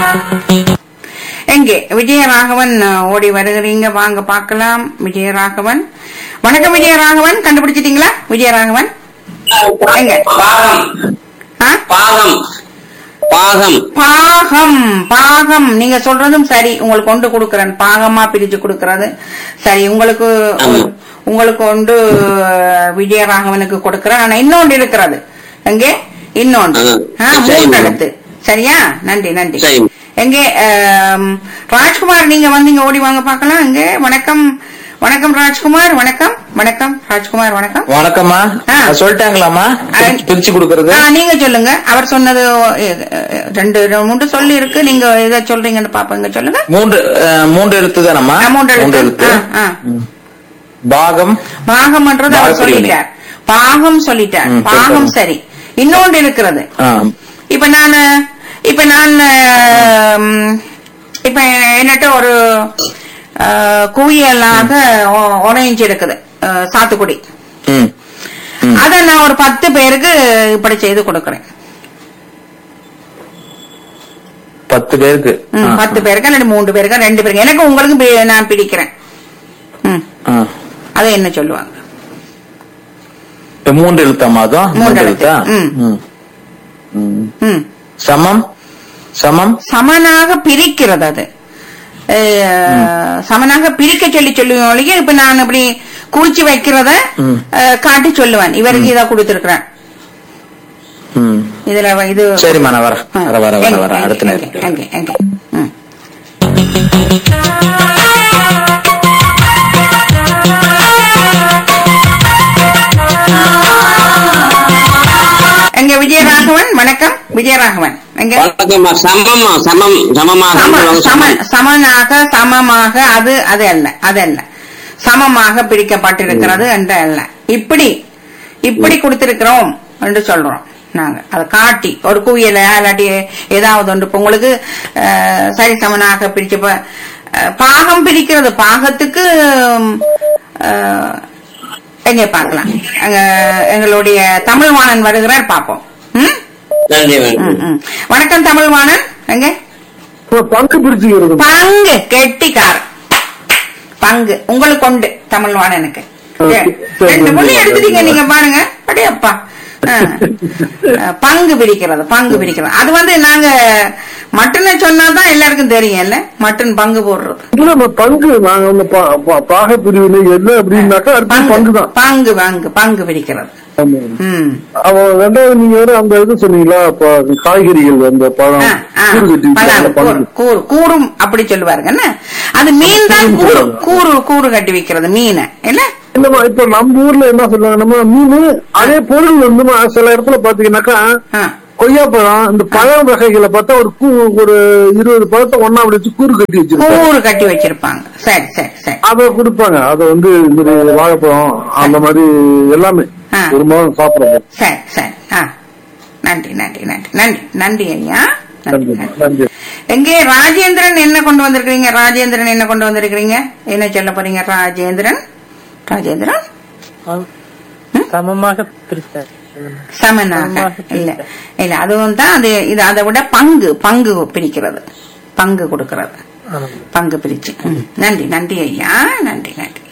எங்கே விஜயராகவன் அஹ், ஓடி வருகிறீங்க வாங்க பார்க்கலாம் விஜயராகவன் வணக்கம் விஜயராகவன் கண்டுபிடிச்சிட்டீங்களா விஜயராகவன் எங்க பாகம் ஆ? பாகம் பாகம் பாகம் பாகம் நீங்க சொல்றதும் சரி உங்களுக்கு கொண்டு கொடுக்கறேன் பாகமா பிரிச்சு கொடுக்கறது சரி உங்களுக்கு ஆமா. உங்களுக்கு கொண்டு அஹ், விஜயராகவனுக்கு கொடுக்கறேன் ஆனா இன்னொன்று இருக்கிறது எங்கே இன்னொன்று ஆ, ஆ, சரி, மூன்று மேடம். எழுத்து சரியா நன்றி நன்றி சரி. எங்கே ஆம், ராஜ்குமார் நீங்க வந்து இங்க ஓடி வாங்க பார்க்கலாம் எங்கே வணக்கம் வணக்கம் ராஜ்குமார் வணக்கம் வணக்கம் ராஜ்குமார் வணக்கம் வணக்கம்மா ஆ. அது சொல்லிட்டாங்களாம்மா பிரிச்சு- பிரிச்சு கொடுக்கறது ஆ, நீங்க சொல்லுங்க அவர் சொன்னது எ, எ, ரெண்டு மூன்று சொல்லி இருக்கு நீங்க எதை சொல்றீங்கன்னு பாப்போங்க சொல்லுங்க மூன்று அஹ், மூன்று எழுத்து தானம்மா ஆ, மூன்று எழுத்து. ஆ, ஆ. பாகம் பாகம்ன்றது அவர் பாகப்பிரிவினை. சொல்லிட்டார் பாகம் சொல்லிட்டார் ம், பாகம் சரி. சரி இன்னொன்று இருக்கிறது ஆ, இப்ப நான் இப்ப நான் ம், இப்ப என்னட்ட ஒரு அஹ், குவியலாக ஒரேஞ்ச் இருக்குது அஹ், சாத்துக்குடி ம், ம். அத நான் ஒரு பத்து பேருக்கு இப்படி செய்து கொடுக்கறேன் பத்து பேருக்கு ம், ஆ, பத்து பேருக்கு அல்லது மூன்று பேருக்கு ரெண்டு பேருக்கு எனக்கு உங்களுக்கு பி- நான் பிடிக்கிறேன் ம், ஆ. அதை என்ன சொல்லுவாங்க இப்ப மூன்று எழுத்தாமா அதுவும் மூன்று மூன்று எழுத்து. எழுத்தா ம். ம். ம். ம் சமம் சமம் சமனாக பிரிக்கிறது அது அஹ், சமனாக பிரிக்க சொல்லி சொல்லுவேன் ஒழிய இப்ப நான் இப்படி குளிச்சு வைக்கிறத ம். அஹ், காட்டி சொல்லுவேன் இவருக்கு இதை கொடுத்திருக்கிறேன் ம். இதுல வ- இது சரிம்மா நான் வரேன் ஆ, வர வர வர எங்க, வர எங்க, அடுத்த எங்க, நேரம் எங்க, எங்க. ம். எங்க விஜயராகவன் வணக்கம் விஜயராகவன் எங்க வணக்கம்மா சமமா சமம் சமமாக சம சொல்லுவாங்க. சம சமனாக சமமாக அது அது அல்ல அது அல்ல சமமாக பிரிக்கப்பட்டிருக்கிறது என்று அல்ல இப்படி இப்படி கொடுத்திருக்கிறோம் என்று சொல்றோம் நாங்க அதை காட்டி ஒரு குவியல இல்லாட்டி ஏதாவது ஒன்று இப்ப உங்களுக்கு அஹ், சரி சமனாக பிரிச்ச ப- அஹ், பாகம் பிரிக்கிறது பாகத்துக்கு உம், அஹ், எங்க பார்க்கலாம் அங்க எங்களுடைய தமிழ்வாணன் வருகிறார் பார்ப்போம் ம்? நன்றி ம், மேடம் ம். வணக்கம் தமிழ்வாணன் எங்க பங்கு பிரிச்சுக்கிறது பங்கு கெட்டிக்கார பங்கு உங்களுக்கு உண்டு தமிழ்வாணனுக்கு ஓகே. சரி, ரெண்டு சரி, புள்ளி சரி. எடுத்துட்டீங்க நீங்க பாருங்க அடையப்பா ஆ. ஆ, பங்கு பிரிக்கிறது பங்கு பிரிக்கிறது அது வந்து நாங்க மட்டனை சொன்னாதான் எல்லாருக்கும் தெரியும்ல மட்டன் பங்கு போடுறது இதுல நம்ம பங்கு நாங்க வந்து பா- பா- பாக பிரிவினை என்ன அப்படின்னாக்கா அடுத்து பங்கு தான் பங்கு பங்கு பங்கு பிரிக்கிறது ஆமா. ம் அவன் ரெண்டாவது நீங்க வேற அந்த இது சொன்னீங்களா இப்ப காய்கறிகள் அந்த பழம் ஆ, ஆ, கூறு கட்டி பலால், அந்த கூறு, பங்கு கூறு கூறும் அப்படி சொல்லுவாருங்க என்ன அது மீன் தான் கூறு கூறு கூறு கட்டி வைக்கிறது மீனை இல்ல இல்லம்மா இப்ப நம்ம ஊர்ல என்ன சொல்லுவாங்க நம்ம மீன் அதே பொருள் வந்து சில இடத்துல பாத்தீங்கன்னாக்கா ஆ. கொய்யாப்பழம் இந்த பழ வகைகளை பார்த்தா ஒரு கூ ஒரு இருபது பழத்தை ஒன்னா வச்சு கூறு கட்டி வச்சிருப்பாங்க கூறு கட்டி வச்சிருப்பாங்க சரி சரி சரி அதை கொடுப்பாங்க அதை வந்து இந்த மாதிரி வாழைப்பழம் அந்த மாதிரி எல்லாமே ஆ. ஒரு மாதம் சாப்பிடுறோம் சரி சரி ஆ நன்றி நன்றி நன்றி நன்றி நன்றி ஐயா நன்றி நன்றி நன்றி நன்றி எங்கே ராஜேந்திரன் என்ன கொண்டு வந்திருக்கீங்க ராஜேந்திரன் என்ன கொண்டு வந்திருக்கீங்க என்ன சொல்ல போறீங்க ராஜேந்திரன் ராஜேந்திரன் சமமாக பிரித்தார் சமனாக சமமாக இல்ல இல்ல அதுவும் தான் அது இது அதை விட பங்கு பங்கு பிரிக்கிறது பங்கு கொடுக்கிறது ஆமாம் பங்கு பிரிச்சு ம். நன்றி நன்றி ஐயா நன்றி நன்றி